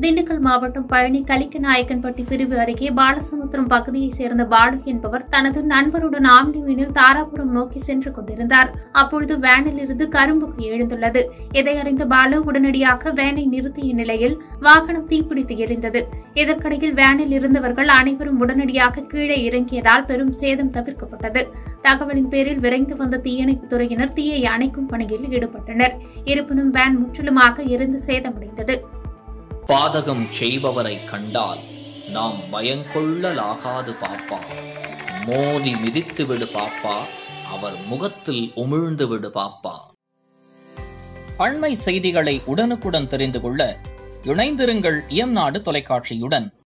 திண்டுக்கல் மாவட்டம் பழனி கலிக்கநாயக்கன்பட்டி பிரிவு அருகே பாலசமுத்திரம் பகுதியைச் சேர்ந்த பாலு என்பவர் தனது நண்பருடன் ஆம்னி வேனில் தாராபுரம் நோக்கி சென்று கொண்டிருந்தார் அப்பொழுது வேனில் இருந்து கரும்புக்கு எழுந்துள்ளது இதை அறிந்த பாலு உடனடியாக வேனை நிறுத்திய நிலையில் வாகனம் தீப்பிடித்து எரிந்தது இதற்கிடையில் வேனில் இருந்தவர்கள் அனைவரும் உடனடியாக கீழே இறங்கியதால் பெரும் சேதம் தவிர்க்கப்பட்டது தகவலின் பேரில் விரைந்து வந்த தீயணைப்புத் துறையினர் தீயை அணைக்கும் பணியில் ஈடுபட்டனர் இருப்பினும் வேன் முற்றிலுமாக எரிந்து சேதமடைந்தது பாதகம் செய்பவரை கண்டால் நாம் பயங்கொள்ளலாகாது பாப்பா மோதி மிதித்து விடு பாப்பா அவர் முகத்தில் உமிழ்ந்து விடு பாப்பா அண்மை செய்திகளை உடனுக்குடன் தெரிந்து கொள்ள இணைந்திருங்கள் இயம்நாடு தொலைக்காட்சியுடன்